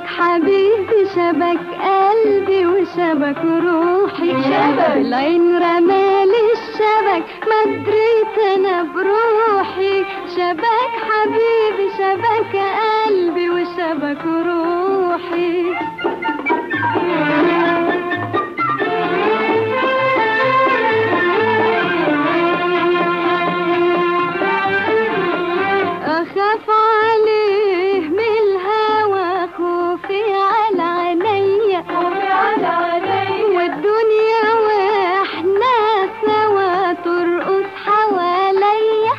شبك حبيبي شبك قلبي وشبك روحي شبك. العين رمالي الشبك ما دريت انا بروحي شبك حبيبي شبك قلبي وشبك روحي أخاف عليه من الهوى خوفي على عينيا والدنيا واحنا سوا ترقص حواليا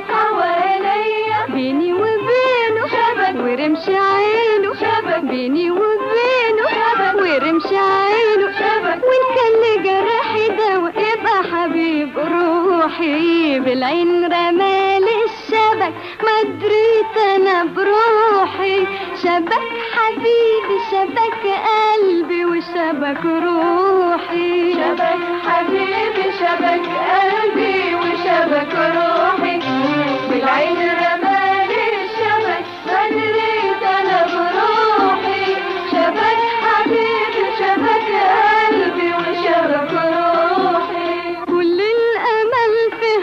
بيني وبينه شبك. ورمش عينه شبك. بيني وبينه شبك. ورمش عينه شبك. وان كان لجرحي دواء يبقى حبيب روحي بالعين رمالي الشبك ما دريت انا بروحي شبك حبيبي شبك قلبي وشبك روحي شبك حبيبي شبك قلبي وشبك روحي بالعين رمالي الشبك ما دريت انا بروحي شبك حبيبي شبك قلبي وشبك روحي كل الامل في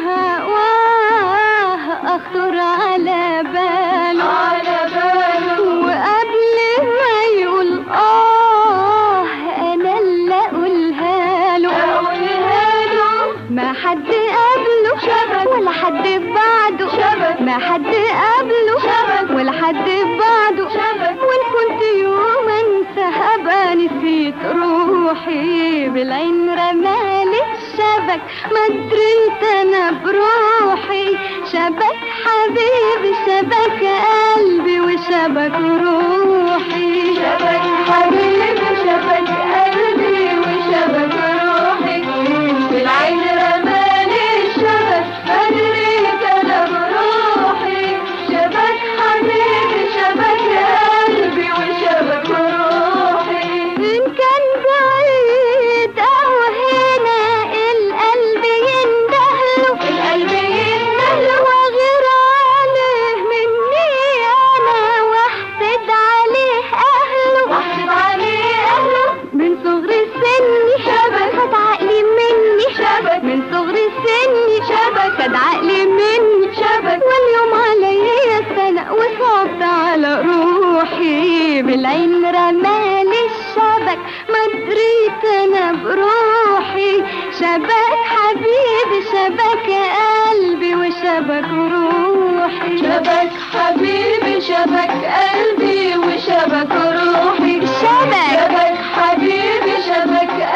هواه اخطر على باله على باله وقبل ما يقول اه انا اللي اقولها له اقولها له ما حد قبله شبك. ولا حد بعده شبك. ما حد قبله شبك. ولا حد بعده شبك. وان كنت يوم انسى هبقى نسيت روحي بالعين رمالي الشبك ما دريت انا بروحي شبك حبيبي شبك قلبي وشبك روحي شبك حبيبي شبك قلبي وشبك روحي بالعين رمالي الشبك ما دريت انا بروحي شبك حبيبي شبك قلبي وشبك روحي إن كان بعيد أو هنا القلب يندهله القلب يندهله. وغير عليه مني أنا واحسد عليه أهله واحسب عليه اهله من صغر سني شبك. خد عقلي مني شبك. من صغر سني شبك. خد عقلي مني شبك. واليوم عليا السنة وصعبت على روحي بالعين رمالي الشبك ما دريت انا بروحي شبك حبيبي شبك قلبي وشبك روحي شبك حبيبي شبك قلبي وشبك روحي شبك. شبك حبيبي شبك